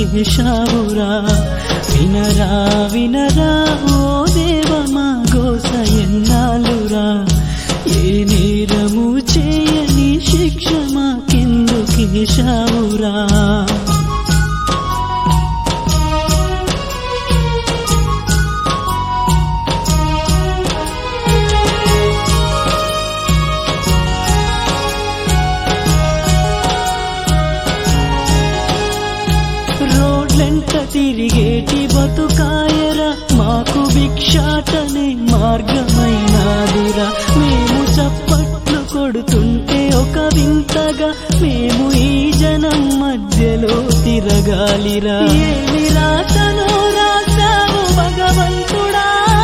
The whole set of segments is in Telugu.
కేశావురా వినరా వినరా ఓ దేవ మా గోస ఎన్నాలురా ఏ నేరము చేయని శిక్ష మాకెందు కేశావురా రోడ్లెంట తిరిగేటి బతుకాయరా మాకు భిక్షాటనే మార్గమైనాదురా మేము చప్పట్లు కొడుతుంటే ఒక వింతగా మేము ఈ జనం మధ్యలో తిరగాలిరా ఏమి రాతను రాసావు భగవంతుడా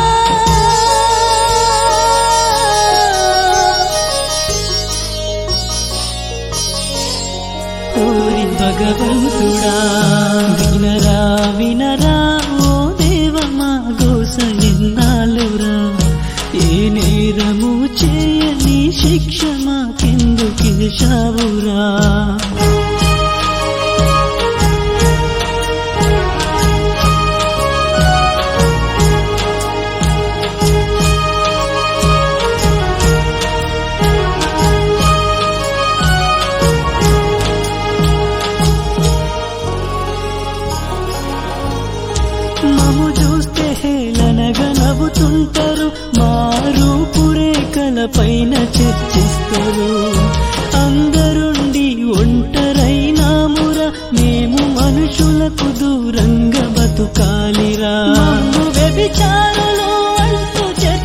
ఓరి భగవంతుడా వినరా వినరా ఓ దేవ మా గోస ఎన్నాలురా ఏ నేరము చేయని శిక్ష మాకెందుకు కేశావురా మము చూస్తే హేళనగా నవ్వుతుంటారు మారు పురేకల పైన చర్చిస్తారు అందరుండి ఒంటరైనామురా మేము మనుషులకు దూరంగా బతుకాలిరా మమ్ము వ్యభిచారులు అంటూ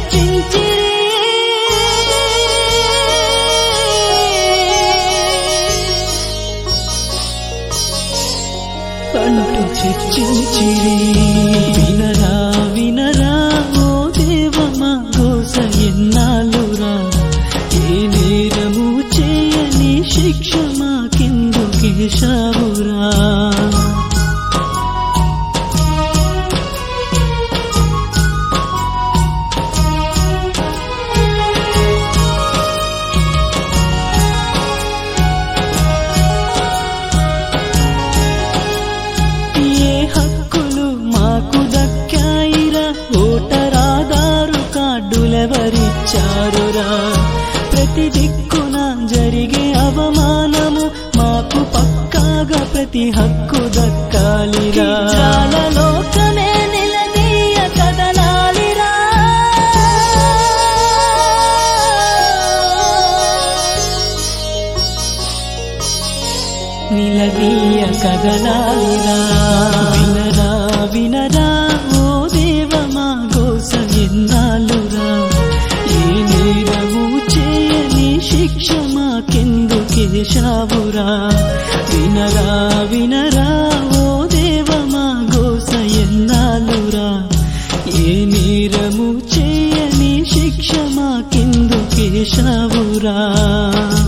చర్చించిరి అంటూ చర్చించిరి వినరా వినరా ఓ దేవ మా గోస ఎన్నాలురా ఏ నేరము చేయని శిక్ష మాకెందు కేశావురా ఏ హక్కులు మాకు దక్కాయిరా ఓటరాదారు కార్డులెవరిచ్చారురా ప్రతి దిక్కున జరిగే అవమానము మాకు పక్కాగా ప్రతి హక్కు దక్కాలిరా లోకమే నిలదీయ కదలాలిరా నిలదీయ కదలాలిరా వినరా వినరా ఓ దేవ మా గోస ఎన్నాలురా ఏ నేరము చేయని శిక్ష మాకెందు కేశావురా వినరా వినరా ఓ దేవ మా గోస ఎన్నాలురా ఏ నేరము చేయని శిక్ష మాకెందు కేశావురా